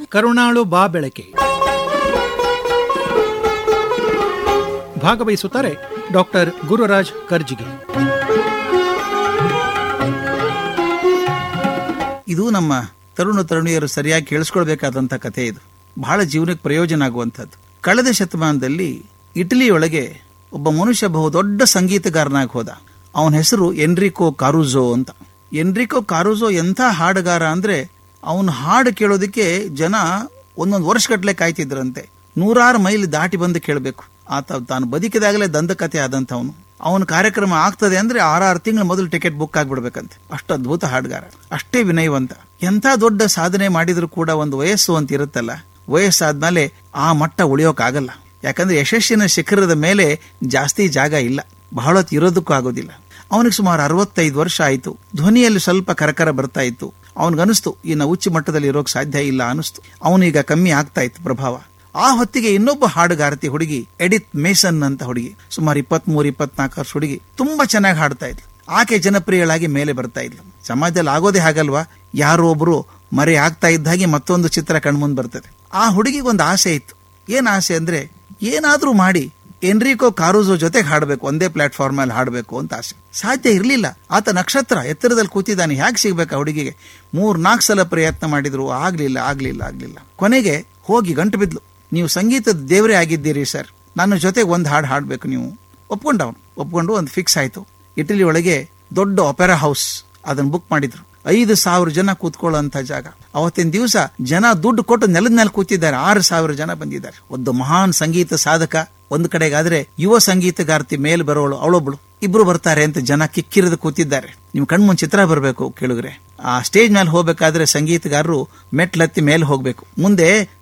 ಕರುಣಾಳು ಬಾ ಬೆಳಕೆ ಭಾಗವಹಿಸುತ್ತಾರೆ ಡಾಕ್ಟರ್ ಗುರುರಾಜ್ ಕರ್ಜಿಗೆ ಇದು ನಮ್ಮ ತರುಣ ತರುಣಿಯರು ಸರಿಯಾಗಿ ಕೇಳಿಸ್ಕೊಳ್ಬೇಕಾದಂತ ಕಥೆ ಇದು ಬಹಳ ಜೀವನಕ್ಕೆ ಪ್ರಯೋಜನ ಆಗುವಂಥದ್ದು ಕಳೆದ ಶತಮಾನದಲ್ಲಿ ಇಟಲಿಯೊಳಗೆ ಒಬ್ಬ ಮನುಷ್ಯ ಬಹು ದೊಡ್ಡ ಸಂಗೀತಗಾರನಾಗಿ ಹೋದ ಅವನ ಹೆಸರು ಎನ್ರಿಕೋ ಕಾರುಜೋ ಅಂತ ಎನ್ರಿಕೋ ಕಾರುಜೋ ಎಂಥ ಹಾಡುಗಾರ ಅಂದ್ರೆ ಅವನ ಹಾಡು ಕೇಳೋದಕ್ಕೆ ಜನ ಒಂದೊಂದು ವರ್ಷಗಟ್ಟಲೆ ಕಾಯ್ತಿದ್ರಂತೆ ನೂರಾರು ಮೈಲ್ ದಾಟಿ ಬಂದು ಕೇಳಬೇಕು ಆತ ತಾನು ಬದುಕಿದಾಗಲೇ ದಂತಕಥೆ ಆದಂಥವನು ಅವನ ಕಾರ್ಯಕ್ರಮ ಆಗ್ತದೆ ಅಂದ್ರೆ ಆರಾರು ತಿಂಗಳ ಮೊದಲು ಟಿಕೆಟ್ ಬುಕ್ ಆಗ್ಬಿಡ್ಬೇಕಂತೆ ಅಷ್ಟು ಅದ್ಭುತ ಹಾಡುಗಾರ ಅಷ್ಟೇ ವಿನಯವಂತ ಎಂಥ ದೊಡ್ಡ ಸಾಧನೆ ಮಾಡಿದ್ರು ಕೂಡ ಒಂದು ವಯಸ್ಸು ಅಂತ ಇರುತ್ತಲ್ಲ ವಯಸ್ಸಾದ್ಮೇಲೆ ಆ ಮಟ್ಟ ಉಳಿಯೋಕ್ಕಾಗಲ್ಲ ಯಾಕಂದ್ರೆ ಯಶಸ್ಸಿನ ಶಿಖರದ ಮೇಲೆ ಜಾಸ್ತಿ ಜಾಗ ಇಲ್ಲ ಬಹಳ ಹೊತ್ತು ಇರೋದಕ್ಕೂ ಆಗೋದಿಲ್ಲ ಅವನಿಗೆ ಸುಮಾರು ಅರವತ್ತೈದು ವರ್ಷ ಆಯಿತು ಧ್ವನಿಯಲ್ಲಿ ಸ್ವಲ್ಪ ಕರಕರ ಬರ್ತಾ ಇತ್ತು ಅವನಿಗನಿಸ್ತು ಇನ್ನು ಉಚ್ಚ ಮಟ್ಟದಲ್ಲಿ ಇರೋಕ್ ಸಾಧ್ಯ ಇಲ್ಲ ಅನಿಸ್ತು ಅವನೀಗ ಕಮ್ಮಿ ಆಗ್ತಾ ಇತ್ತು ಪ್ರಭಾವ ಆ ಹೊತ್ತಿಗೆ ಇನ್ನೊಬ್ಬ ಹಾಡುಗಾರತಿ ಹುಡುಗಿ ಎಡಿತ್ ಮೇಸನ್ ಅಂತ ಹುಡುಗಿ ಸುಮಾರು ಇಪ್ಪತ್ತ್ ಮೂರು ಇಪ್ಪತ್ನಾಲ್ಕು ವರ್ಷ ಹುಡುಗಿ ತುಂಬಾ ಚೆನ್ನಾಗಿ ಹಾಡ್ತಾ ಇದ್ಲು ಆಕೆ ಜನಪ್ರಿಯಳಾಗಿ ಮೇಲೆ ಬರ್ತಾ ಇದ್ಲು ಸಮಾಜದಲ್ಲಿ ಆಗೋದೇ ಹಾಗಲ್ವಾ ಯಾರೋ ಒಬ್ರು ಮರೆ ಆಗ್ತಾ ಇದ್ದ ಹಾಗೆ ಮತ್ತೊಂದು ಚಿತ್ರ ಕಣ್ಮುಂದ್ ಬರ್ತದೆ ಆ ಹುಡುಗಿಗೆ ಒಂದು ಆಸೆ ಇತ್ತು ಏನ್ ಆಸೆ ಅಂದ್ರೆ ಏನಾದ್ರೂ ಮಾಡಿ ಎನ್ರಿಕೋ ಕಾರುಜೋ ಜೊತೆಗೆ ಹಾಡಬೇಕು ಒಂದೇ ಪ್ಲಾಟ್ಫಾರ್ಮ್ ಅಲ್ಲಿ ಹಾಡಬೇಕು ಅಂತ ಆಸೆ ಸಾಧ್ಯ ಇರಲಿಲ್ಲ ಆತ ನಕ್ಷತ್ರ ಎತ್ತರದಲ್ಲಿ ಕೂತಿದ್ದಾನೆ ಹೇಗೆ ಸಿಗ್ಬೇಕು ಆ ಹುಡುಗಿಗೆ ಮೂರ್ ನಾಲ್ಕು ಸಲ ಪ್ರಯತ್ನ ಮಾಡಿದ್ರು ಆಗ್ಲಿಲ್ಲ ಆಗ್ಲಿಲ್ಲ ಆಗ್ಲಿಲ್ಲ ಕೊನೆಗೆ ಹೋಗಿ ಗಂಟು ಬಿದ್ಲು ನೀವು ಸಂಗೀತದ ದೇವರೇ ಆಗಿದ್ದೀರಿ ಸರ್ ನನ್ನ ಜೊತೆಗೆ ಒಂದು ಹಾಡು ಹಾಡಬೇಕು ನೀವು ಒಪ್ಕೊಂಡ ಅವನು ಒಪ್ಕೊಂಡು ಒಂದು ಫಿಕ್ಸ್ ಆಯ್ತು ಇಟಲಿ ಒಳಗೆ ದೊಡ್ಡ ಒಪೆರಾ ಹೌಸ್ ಅದನ್ನ ಬುಕ್ ಮಾಡಿದ್ರು ಐದು ಸಾವಿರ ಜನ ಕೂತ್ಕೊಳ್ಳುವಂತ ಜಾಗ ಅವತ್ತಿನ ದಿವಸ ಜನ ದುಡ್ಡು ಕೊಟ್ಟು ನೆಲದ ಮೇಲೆ ಕೂತಿದ್ದಾರೆ ಆರು ಸಾವಿರ ಜನ ಬಂದಿದ್ದಾರೆ ಒಂದು ಮಹಾನ್ ಸಂಗೀತ ಸಾಧಕ ಒಂದು ಕಡೆಗಾದ್ರೆ ಯುವ ಸಂಗೀತಗಾರ್ತಿ ಮೇಲೆ ಬರೋಳು ಅವಳೊಬ್ಳು ಇಬ್ರು ಬರ್ತಾರೆ ಅಂತ ಜನ ಕಿಕ್ಕಿರಿದು ಕೂತಿದ್ದಾರೆ ನಿಮ್ ಕಣ್ಮುಂದ್ ಚಿತ್ರ ಬರಬೇಕು ಕೇಳಿದ್ರೆ ಆ ಸ್ಟೇಜ್ ಮೇಲೆ ಹೋಗ್ಬೇಕಾದ್ರೆ ಸಂಗೀತಗಾರರು ಮೆಟ್ಲತ್ತಿ ಮೇಲೆ ಹೋಗ್ಬೇಕು ಮುಂದೆ